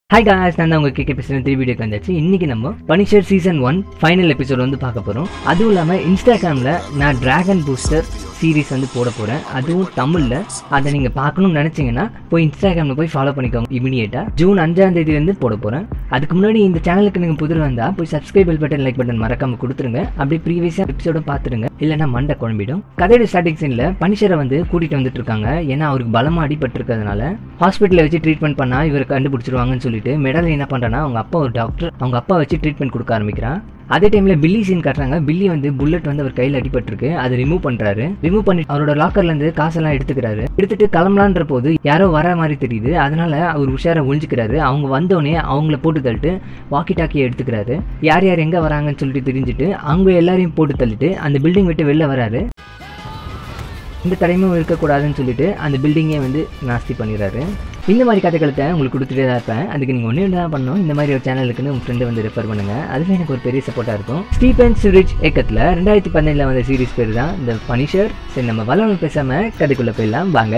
hi guys நான் தான் உங்க கேட்க பேசுகிறேன் த்ரீ வீடியோக்கு வந்தாச்சு இன்னைக்கு நம்ம Punisher season one final episode வந்து பார்க்க போகிறோம் அதுவும் இல்லாமல் இன்ஸ்டாகிராமில் நான் டிராகன் பூஸ்டர் சீரிஸ் வந்து போட போகிறேன் அதுவும் தமிழில் அதை நீங்கள் பார்க்கணும்னு நினச்சிங்கன்னா போய் இன்ஸ்டாகிராமில் போய் ஃபாலோ பண்ணிக்கோங்க இமீடியட்டாக ஜூன் அஞ்சாம் தேதியிலேருந்து போட போகிறேன் அதுக்கு முன்னாடி இந்த சேனலுக்கு நீங்கள் புதிர் வந்தால் போய் subscribe bell button like button மறக்காம கொடுத்துருங்க அப்படியே ப்ரீவியஸாக எபிசோட பார்த்துருங்க இல்லைன்னா மண்டை குழம்பிடும் கதையோட ஸ்டார்டிங் சீனில் பனிஷரை வந்து கூட்டிகிட்டு வந்துட்டு இருக்காங்க ஏன்னா அவருக்கு பலமாக அடிபட்டிருக்கிறதுனால ஹாஸ்பிட்டலில் வச்சு ட்ரீட்மெண்ட் பண்ணால் இவரை கண்டுபிடிச்சிருவாங்கன்னு சொல்லிட்டு மெடல் என்ன பண்ணுறான்னா அவங்க அப்பா ஒரு டாக்டர் அவங்க அப்பா வச்சு ட்ரீட்மெண்ட் கொடுக்க ஆரம்பிக்கிறான் அதே டைம்ல பில்லி சீன் காட்டுறாங்க பில்லி வந்து புல்லட் வந்து அவர் கையில் அடிபட்டிருக்கு அதை ரிமூவ் பண்றாரு ரிமூவ் பண்ணி அவரோட லாக்கர்ல இருந்து காசெல்லாம் எடுத்துக்கிறாரு எடுத்துட்டு கிளம்பலான்ற போது யாரோ வர மாதிரி தெரியுது அதனால அவர் உஷாரா ஒழிஞ்சுக்கிறாரு அவங்க வந்தோடனே அவங்கள போட்டு தள்ளிட்டு வாக்கி டாக்கியை எடுத்துக்கிறாரு யார் யார் எங்க வராங்கன்னு சொல்லிட்டு தெரிஞ்சுட்டு அவங்க எல்லாரையும் போட்டு தள்ளிட்டு அந்த பில்டிங் விட்டு வெளில வராரு இந்த தடையும் இருக்கக்கூடாதுன்னு சொல்லிட்டு அந்த பில்டிங்கே வந்து நாஸ்தி பண்ணிடுறாரு இந்த மாதிரி கதைகளத்தை உங்களுக்கு கொடுத்துட்டே தான் இருப்பேன் அதுக்கு நீங்கள் ஒன்றே ஒன்று தான் பண்ணணும் இந்த மாதிரி ஒரு சேனலுக்குன்னு உங்கள் ஃப்ரெண்டு வந்து ரெஃபர் பண்ணுங்க அதுவே எனக்கு ஒரு பெரிய சப்போர்ட்டாக இருக்கும் ஸ்டீபன் சுரிச் ஏக்கத்தில் ரெண்டாயிரத்தி பதினேழில் வந்த சீரிஸ் பேர் தான் இந்த பனிஷர் சரி நம்ம வளம் பேசாமல் கதைக்குள்ளே போயிடலாம் வாங்க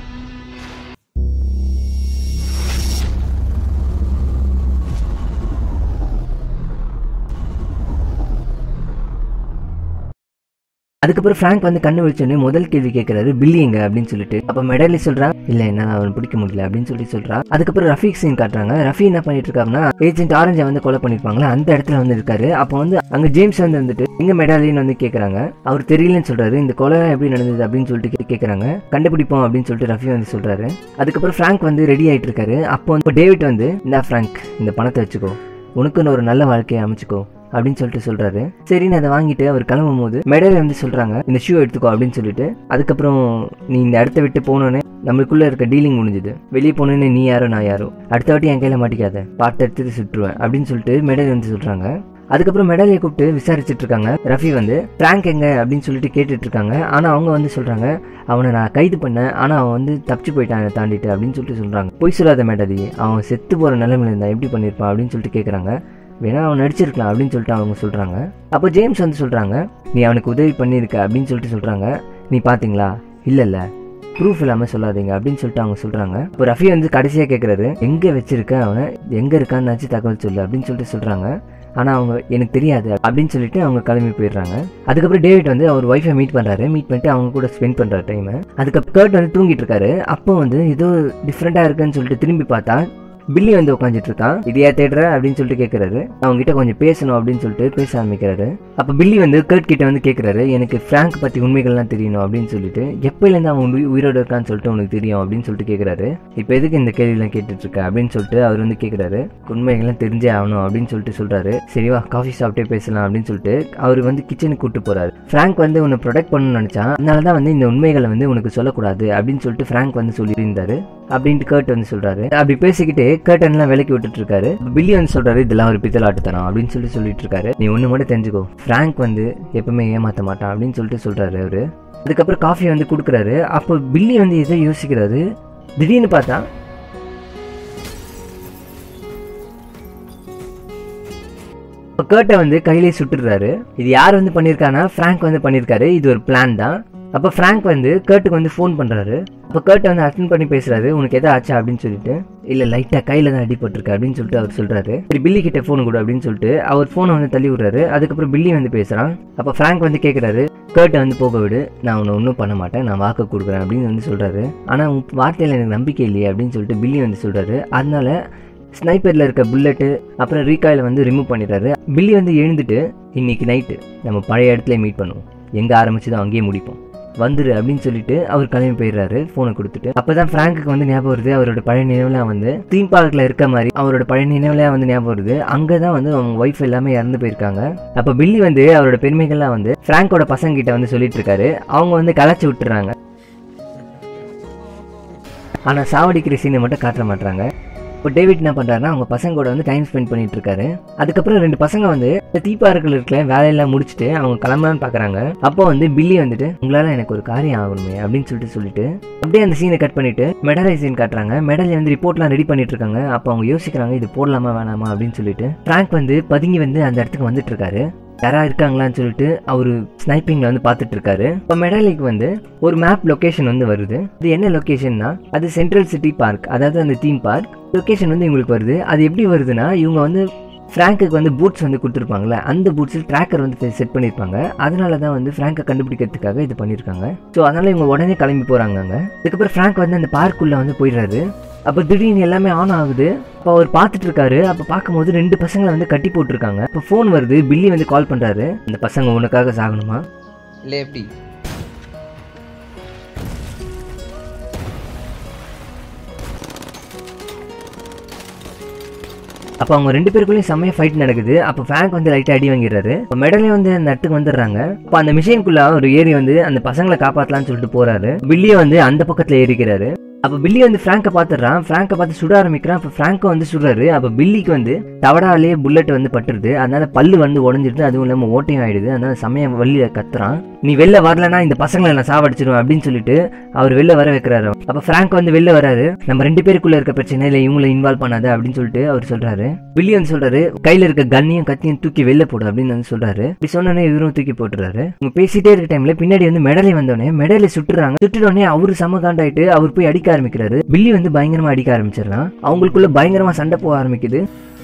அதுக்கப்புறம் ஃப்ராங்க் வந்து கண்ணு வச்சோடனே முதல் கேள்வி கேட்கறாரு பில்லி எங்க அப்படின்னு சொல்லிட்டு அப்ப மெடலி சொல்றா இல்ல என்ன அவன் பிடிக்க முடியல அப்படின்னு சொல்லி சொல்றா அதுக்கப்புறம் ரஃபீக் சீன் காட்டுறாங்க ரஃபி என்ன பண்ணிட்டு இருக்காருன்னா ஏஜென்ட் ஆரஞ்சை வந்து கொலை பண்ணிருப்பாங்களா அந்த இடத்துல வந்து இருக்காரு அப்போ வந்து அங்க ஜேம்ஸ் வந்து வந்துட்டு எங்க மெடாலின்னு வந்து கேக்குறாங்க அவர் தெரியலன்னு சொல்றாரு இந்த கொலை எப்படி நடந்தது அப்படின்னு சொல்லிட்டு கே- கேக்குறாங்க கண்டுபிடிப்போம் அப்படின்னு சொல்லிட்டு ரஃபி வந்து சொல்றாரு அதுக்கப்புறம் ஃப்ராங்க் வந்து ரெடி ஆயிட்டு இருக்காரு அப்போ வந்து டேவிட் வந்து இந்த ஃப்ராங்க் இந்த பணத்தை வச்சுக்கோ உனக்குன்னு ஒரு நல்ல வாழ்க்கையை அமைச்சுக்கோ அப்படின்னு சொல்லிட்டு சொல்றாரு சரின்னு அதை வாங்கிட்டு அவர் கிளம்பும் போது மெடல் வந்து சொல்றாங்க இந்த ஷூ எடுத்துக்கோ அப்படின்னு சொல்லிட்டு அதுக்கப்புறம் நீ இந்த இடத்த விட்டு போனோன்னே நம்மளுக்குள்ள இருக்க டீலிங் முடிஞ்சுது வெளியே போனோன்னே நீ யாரோ நான் யாரோ அடுத்த வாட்டி என் கையில மாட்டிக்காத பாட்டு எடுத்துட்டு சுட்டுருவேன் அப்படின்னு சொல்லிட்டு மெடல் வந்து சொல்றாங்க அதுக்கப்புறம் மெடலை கூப்பிட்டு விசாரிச்சுட்டு இருக்காங்க ரஃபி வந்து ஃப்ராங்க் எங்க அப்படின்னு சொல்லிட்டு கேட்டுட்டு இருக்காங்க ஆனா அவங்க வந்து சொல்றாங்க அவனை நான் கைது பண்ணேன் ஆனா அவன் வந்து தப்பிச்சு போயிட்டான் என்னை தாண்டிட்டு அப்படின்னு சொல்லிட்டு சொல்றாங்க பொய் சொல்லாத மெடலி அவன் செத்து போற நிலைமையில இருந்தா எப்படி பண்ணியிருப்பான் அப்படின்னு சொல்லிட்டு கேக்குறாங்க வேணா அவன் நடிச்சிருக்கலாம் அப்படின்னு சொல்லிட்டு அவங்க சொல்றாங்க அப்போ ஜேம்ஸ் வந்து சொல்றாங்க நீ அவனுக்கு உதவி பண்ணியிருக்க அப்படின்னு சொல்லிட்டு சொல்றாங்க நீ பாத்தீங்களா இல்ல இல்ல ப்ரூஃப் இல்லாம சொல்லாதீங்க அப்படின்னு சொல்லிட்டு அவங்க சொல்றாங்க இப்போ ரஃபி வந்து கடைசியா கேக்குறாரு எங்க வச்சிருக்க அவனை எங்க இருக்கான்னு தகவல் சொல்லு அப்படின்னு சொல்லிட்டு சொல்றாங்க ஆனா அவங்க எனக்கு தெரியாது அப்படின்னு சொல்லிட்டு அவங்க கிளம்பி போயிடுறாங்க அதுக்கப்புறம் டேவிட் வந்து அவர் ஒய்ஃபை மீட் பண்றாரு மீட் பண்ணிட்டு அவங்க கூட ஸ்பெண்ட் பண்ற டைம் அதுக்கப்புறம் கர்ட் வந்து தூங்கிட்டு இருக்காரு அப்போ வந்து ஏதோ டிஃப்ரெண்டா இருக்குன்னு சொல்லிட்டு திரும்பி பார்த்தா பில்லி வந்து உட்காந்துட்டு இருக்கான் இது ஏன் தேடுற அப்படின்னு சொல்லிட்டு கேட்கறாரு அவங்க கிட்ட கொஞ்சம் பேசணும் அப்படின்னு சொல்லிட்டு பேச ஆரம்பிக்கிறாரு அப்ப பில்லி வந்து கர்ட் கிட்ட வந்து கேட்கறாரு எனக்கு ஃப்ராங்க் பத்தி உண்மைகள்லாம் தெரியணும் அப்படின்னு சொல்லிட்டு எப்பயிலேருந்து அவன் உயி- உயிரோட இருக்கான்னு சொல்லிட்டு உனக்கு தெரியும் அப்படின்னு சொல்லிட்டு கேட்கறாரு இப்போ எதுக்கு இந்த கேள்வியெல்லாம் கேட்டுட்டு இருக்க அப்படின்னு சொல்லிட்டு அவர் வந்து கேட்கறாரு உண்மைகள்லாம் தெரிஞ்சே ஆகணும் அப்படின்னு சொல்லிட்டு சொல்றாரு சரிவா காஃபி சாப்பிட்டே பேசலாம் அப்படின்னு சொல்லிட்டு அவர் வந்து கிச்சனுக்கு கூட்டு போறாரு ஃப்ராங்க் வந்து உன்னை ப்ரொடெக்ட் பண்ணணும்னு நினைச்சான் அதனால தான் வந்து இந்த உண்மைகளை வந்து உனக்கு சொல்லக்கூடாது அப்படின்னு சொல்லிட்டு ஃப்ராங்க் வந்து சொல்லியிருந்தாரு அப்படின்ட்டு கர்ட் வந்து சொல்றாரு அப்படி பேசிக்கிட்டு கர்டன் எல்லாம் விலக்கி விட்டுட்டு இருக்காரு பில்லி வந்து சொல்றாரு இதெல்லாம் ஒரு பித்தலாட்டுத்தனம் அப்படின்னு சொல்லி சொல்லிட்டு இருக்காரு நீ ஒண்ணு மட்டும் தெரிஞ்சுக்கோ ஃப்ராங்க் வந்து எப்பவுமே ஏமாத்த மாட்டான் அப்படின்னு சொல்லிட்டு சொல்றாரு அவரு அதுக்கப்புறம் காஃபி வந்து கொடுக்குறாரு அப்போ பில்லி வந்து எதோ யோசிக்கிறாரு திடீர்னு பார்த்தா இப்போ கேர்ட்டை வந்து கையிலே சுட்டுடுறாரு இது யார் வந்து பண்ணியிருக்கானா ஃப்ராங்க் வந்து பண்ணியிருக்காரு இது ஒரு பிளான் தான் அப்போ ஃப்ராங்க் வந்து கேர்ட்டுக்கு வந்து ஃபோன் பண்ணுறாரு அப்போ கேர்ட்டை வந்து அட்டன் பண்ணி பேசுறாரு உனக்கு எதா ஆச்சா அப்படின்னு சொல்லிட்டு இல்லை லைட்டாக கையில் தான் அடிபட்டிருக்கு அப்படின்னு சொல்லிட்டு அவர் சொல்கிறாரு சரி பில்லி கிட்ட ஃபோன் கொடு அப்படின்னு சொல்லிட்டு அவர் ஃபோனை வந்து தள்ளி விடுறாரு அதுக்கப்புறம் பில்லி வந்து பேசுகிறான் அப்போ ஃப்ராங்க் வந்து கேட்குறாரு கேர்ட்டை வந்து போக விடு நான் உன்னை ஒன்றும் பண்ண மாட்டேன் நான் வாக்கு கொடுக்குறேன் அப்படின்னு வந்து சொல்கிறாரு ஆனால் உன் வார்த்தையில் எனக்கு நம்பிக்கை இல்லையே அப்படின்னு சொல்லிட்டு பில்லி வந்து சொல்கிறாரு அதனால ஸ்னைப்பரில் இருக்க புல்லட்டு அப்புறம் ரீகாயில் வந்து ரிமூவ் பண்ணிடுறாரு பில்லி வந்து எழுந்துட்டு இன்னைக்கு நைட்டு நம்ம பழைய இடத்துல மீட் பண்ணுவோம் எங்கே ஆரம்பிச்சதோ அங்கேயே முடிப்போம் வந்துரு அப்படின்னு சொல்லிட்டு அவர் கிளம்பி போயிடுறாரு ஃபோனை கொடுத்துட்டு அப்பதான் ஃப்ராங்குக்கு வந்து ஞாபகம் வருது அவரோட பழைய நினைவுலாம் வந்து தீம் பார்க்கில் இருக்க மாதிரி அவரோட பழைய நினைவுலாம் வந்து ஞாபகம் வருது அங்கே தான் வந்து அவங்க ஒய்ஃப் எல்லாமே இறந்து போயிருக்காங்க அப்போ பில்லி வந்து அவரோட பெருமைகள்லாம் வந்து ஃப்ராங்கோட பசங்க கிட்ட வந்து சொல்லிட்டு இருக்காரு அவங்க வந்து கலாச்சி விட்டுறாங்க ஆனால் சாவடிக்கிற சீனை மட்டும் காட்ட மாட்டாங்க இப்போ டேவிட் என்ன பண்றாருன்னா அவங்க பசங்க கூட வந்து டைம் ஸ்பெண்ட் பண்ணிட்டு இருக்காரு அதுக்கப்புறம் ரெண்டு பசங்க வந்து இந்த தீபார்கள் இருக்கல வேலையெல்லாம் முடிச்சுட்டு அவங்க கிளம்பலான்னு பாக்குறாங்க அப்போ வந்து பில்லி வந்துட்டு உங்களால எனக்கு ஒரு காரியம் ஆகணுமே அப்படின்னு சொல்லிட்டு சொல்லிட்டு அப்படியே அந்த சீனை கட் பண்ணிட்டு மெடலை சீன் காட்டுறாங்க மெடல் வந்து ரிப்போர்ட்லாம் ரெடி பண்ணிட்டு இருக்காங்க அப்போ அவங்க யோசிக்கிறாங்க இது போடலாமா வேணாமா அப்படின்னு சொல்லிட்டு ஃப்ராங்க் வந்து பதுங்கி வந்து அந்த இடத்துக்கு வந்துட்டு இருக்காரு யாரா இருக்காங்களான்னு சொல்லிட்டு அவரு ஸ்னைப்பிங்ல வந்து பார்த்துட்டு இருக்காரு இப்போ மெடாலிக்கு வந்து ஒரு மேப் லொகேஷன் வந்து வருது இது என்ன லொகேஷன்னா அது சென்ட்ரல் சிட்டி பார்க் அதாவது அந்த தீம் பார்க் லொகேஷன் வந்து இவங்களுக்கு வருது அது எப்படி வருதுன்னா இவங்க வந்து ஃப்ராங்க்குக்கு வந்து பூட்ஸ் வந்து கொடுத்துருப்பாங்கல்ல அந்த பூட்ஸில் ட்ராக்கர் வந்து செட் பண்ணியிருப்பாங்க அதனால தான் வந்து ஃப்ராங்கை கண்டுபிடிக்கிறதுக்காக இது பண்ணியிருக்காங்க ஸோ அதனால இவங்க உடனே கிளம்பி போகிறாங்க அங்கே அதுக்கப்புறம் ஃப்ராங்க் வந்து அந்த பார்க்குள்ளே வந்து போயிடுறாரு அப்போ திடீர்னு எல்லாமே ஆன் ஆகுது அப்போ அவர் பார்த்துட்டு இருக்காரு அப்போ பார்க்கும்போது ரெண்டு பசங்களை வந்து கட்டி போட்டிருக்காங்க இப்போ ஃபோன் வருது பில்லி வந்து கால் பண்ணுறாரு அந்த பசங்க உனக்காக சாகணுமா இல்லை எப்படி அப்போ அவங்க ரெண்டு பேருக்குள்ளேயும் செம்மைய ஃபைட் நடக்குது அப்போ ஃபேங்க் வந்து லைட்டாக அடி வாங்கிடுறாரு இப்போ மெடலே வந்து அந்த இடத்துக்கு வந்துடுறாங்க அப்போ அந்த மிஷினுக்குள்ள ஒரு ஏறி வந்து அந்த பசங்களை காப்பாற்றலாம்னு சொல்லிட்டு போறாரு பில்லியை வந்து அந்த பக்கத்தில் ஏறிக்கிறாரு அப்போ பில்லி வந்து ஃப்ராங்கை பார்த்துடுறான் ஃப்ராங்கை பார்த்து சுட ஆரம்பிக்கிறான் அப்போ ஃப்ராங்கை வந்து சுடுறாரு அப்போ பில்லிக்கு வந்து தவடாலேயே புல்லட் வந்து பட்டுருது அதனால பல்லு வந்து உடஞ்சிருது அதுவும் இல்லாமல் ஓட்டையும் ஆயிடுது அதனால செம்மைய வள்ளியை கத்துறான் நீ வெளில வரலனா இந்த பசங்களை நான் சாவடிச்சிருவேன் அப்படின்னு சொல்லிட்டு அவர் வெளில வர வைக்கிறாரு அப்போ ஃப்ராங்க் வந்து வெளில வராரு நம்ம ரெண்டு பேருக்குள்ள இருக்க பிரச்சனை இல்லை இவங்களை இன்வால்வ் பண்ணாத அப்படின்னு சொல்லிட்டு அவர் சொல்றாரு பில்லி வந்து சொல்றாரு கையில இருக்க கன்னையும் கத்தியும் தூக்கி வெளில போடு அப்படின்னு வந்து சொல்றாரு இப்படி சொன்னோடனே இவரும் தூக்கி போட்டுறாரு இவங்க பேசிட்டே இருக்க டைம்ல பின்னாடி வந்து மெடலை வந்தோடனே மெடலை சுட்டுறாங்க சுட்டுட்ட உடனே அவரு செம காண்டாயிட்டு அவர் போய் அடிக்க ஆரம்பிக்கிறாரு பில்லி வந்து பயங்கரமா அடிக்க ஆரம்பிச்சிடறான் அவங்களுக்குள்ள பயங்கரமா சண்டை போக ஆரம்பிக்குது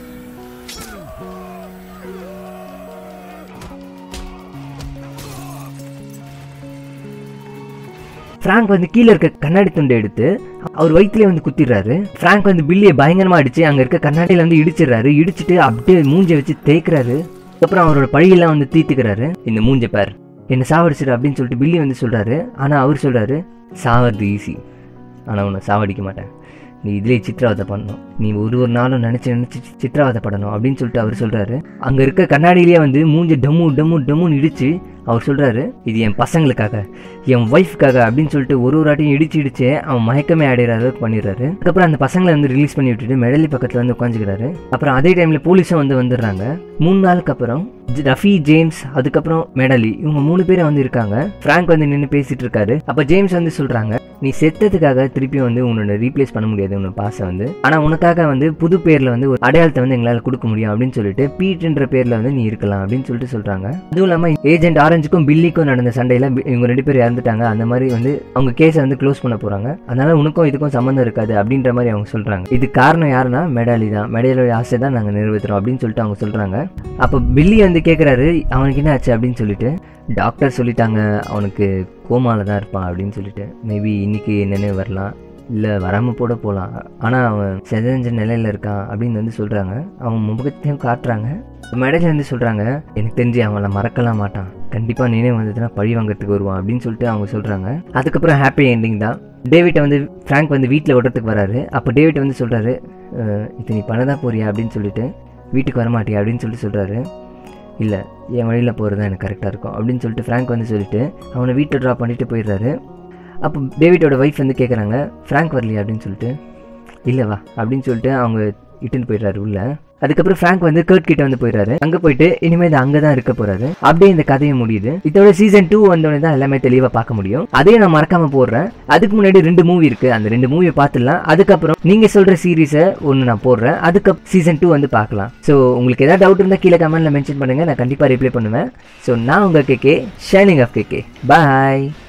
ஃப்ராங்க் வந்து கீழே இருக்க கண்ணாடி துண்டை எடுத்து அவர் வயிற்றுலேயே வந்து குத்திடுறாரு ஃப்ராங்க் வந்து பில்லியை பயங்கரமா அடிச்சு அங்க இருக்க கண்ணாடியில வந்து இடிச்சிடுறாரு இடிச்சிட்டு அப்படியே மூஞ்சை வச்சு தேய்க்கிறாரு அப்புறம் அவரோட பழியெல்லாம் வந்து தீர்த்துக்கிறாரு இந்த மூஞ்ச பேர் என்ன சாவடிச்சிரு அப்படின்னு சொல்லிட்டு பில்லி வந்து சொல்றாரு ஆனா அவர் சொல்றாரு சாவறது ஈஸி ஆனா உன்னை சாவடிக்க மாட்டேன் நீ இதுலேயே சித்திரவதை பண்ணணும் நீ ஒரு ஒரு நாளும் நினச்சி நினச்சி சித்திரவதைப்படணும் அப்படின்னு சொல்லிட்டு அவர் சொல்கிறாரு அங்கே இருக்க கண்ணாடியிலேயே வந்து மூஞ்சி டம்மு டம்மு டம்முன்னு இடிச்சு அவர் சொல்கிறாரு இது என் பசங்களுக்காக என் ஒய்ஃப்காக அப்படின்னு சொல்லிட்டு ஒரு ஒரு வாட்டியும் இடிச்சு இடிச்சு அவன் மயக்கமே அடைகிற அளவுக்கு பண்ணிடுறாரு அதுக்கப்புறம் அந்த பசங்களை வந்து ரிலீஸ் பண்ணி விட்டுட்டு மெடலி பக்கத்தில் வந்து உட்காந்துக்கிறாரு அப்புறம் அதே டைமில் போலீஸும் வந்து வந்துடுறாங்க மூணு நாளுக்கு அப்புறம் ஜ- ரஃபி ஜேம்ஸ் அதுக்கப்புறம் மெடலி இவங்க மூணு பேரும் வந்து இருக்காங்க ஃப்ராங்க் வந்து நின்று பேசிட்டு இருக்காரு அப்போ ஜேம்ஸ் வந்து சொல்கிறாங்க நீ செத்ததுக்காக திருப்பி வந்து உன்னோட ரீப்ளேஸ் பண்ண முடியாது உன்னோட பாஸை வந்து ஆனால் உனக்காக வந்து புது பேரில் வந்து ஒரு அடையாளத்தை வந்து எங்களால் கொடுக்க முடியும் அப்படின்னு சொல்லிட்டு பீட்ன்ற பேரில் வந்து நீ இருக்கலாம் அப்படின்னு சொல்லிட்டு சொல்கிறாங்க அதுவும் இல்லாமல் ஏஜென்ட் ஆரஞ்சுக்கும் பில்லிக்கும் நடந்த சண்டையில் பி- இவங்க ரெண்டு பேரும் இறந்துட்டாங்க அந்த மாதிரி வந்து அவங்க கேஸை வந்து க்ளோஸ் பண்ண போகிறாங்க அதனால உனக்கும் இதுக்கும் சம்மந்தம் இருக்காது அப்படின்ற மாதிரி அவங்க சொல்கிறாங்க இது காரணம் யாருன்னா மெடாலி தான் மெடாலியோட ஆசை தான் நாங்கள் நிறைவேற்றுறோம் அப்படின்னு சொல்லிட்டு அவங்க சொல்கிறாங்க அப்போ பில்லி வந்து கேட்குறாரு அவனுக்கு என்ன ஆச்சு அப்படின்னு சொல்லிட்டு டாக்டர் சொல்லிட்டாங்க அவனுக்கு கோமால தான் இருப்பான் அப்படின்னு சொல்லிட்டு மேபி இன்னைக்கு நினைவு வரலாம் இல்லை வராமல் கூட போகலாம் ஆனால் அவன் செதஞ்ச நிலையில் இருக்கான் அப்படின்னு வந்து சொல்கிறாங்க அவன் முகத்தையும் காட்டுறாங்க மேடையில் வந்து சொல்கிறாங்க எனக்கு தெரிஞ்சு அவனை மறக்கலாம் மாட்டான் கண்டிப்பாக நினைவு வந்ததுன்னா பழி வாங்குறதுக்கு வருவான் அப்படின்னு சொல்லிட்டு அவங்க சொல்கிறாங்க அதுக்கப்புறம் ஹாப்பி எண்டிங் தான் டேவிட்டை வந்து ஃப்ராங்க் வந்து வீட்டில் விடுறதுக்கு வராரு அப்போ டேவிட் வந்து சொல்கிறாரு இது நீ பண்ணதான் போறியா அப்படின்னு சொல்லிட்டு வீட்டுக்கு வரமாட்டியா அப்படின்னு சொல்லிட்டு சொல்கிறாரு இல்லை என் வழியில் போகிறது தான் எனக்கு கரெக்டாக இருக்கும் அப்படின்னு சொல்லிட்டு ஃப்ராங்க் வந்து சொல்லிட்டு அவனை வீட்டில் ட்ராப் பண்ணிட்டு போயிடுறாரு அப்போ டேவிட்டோட ஒய்ஃப் வந்து கேட்குறாங்க ஃப்ராங்க் வரலையா அப்படின்னு சொல்லிட்டு இல்லை வா அப்படின்னு சொல்லிட்டு அவங்க இட்டுன்னு போயிடுறாரு உள்ள அதுக்கப்புறம் ஃப்ராங்க் வந்து கர்ட் கிட்ட வந்து போயிடுறாரு அங்க போயிட்டு இனிமே இது அங்கே தான் இருக்க போறாரு அப்படியே இந்த கதையை முடியுது இதோட சீசன் டூ வந்தோடனே தான் எல்லாமே தெளிவாக பார்க்க முடியும் அதையும் நான் மறக்காம போடுறேன் அதுக்கு முன்னாடி ரெண்டு மூவி இருக்கு அந்த ரெண்டு மூவியை பார்த்துடலாம் அதுக்கப்புறம் நீங்க சொல்ற சீரீஸை ஒன்று நான் போடுறேன் அதுக்கு சீசன் டூ வந்து பார்க்கலாம் ஸோ உங்களுக்கு ஏதாவது டவுட் இருந்தால் கீழே கமெண்ட்ல மென்ஷன் பண்ணுங்க நான் கண்டிப்பாக ரிப்ளை பண்ணுவேன் ஸோ நான் உங்க கேகே ஷைனிங் ஆஃப் கேகே பாய்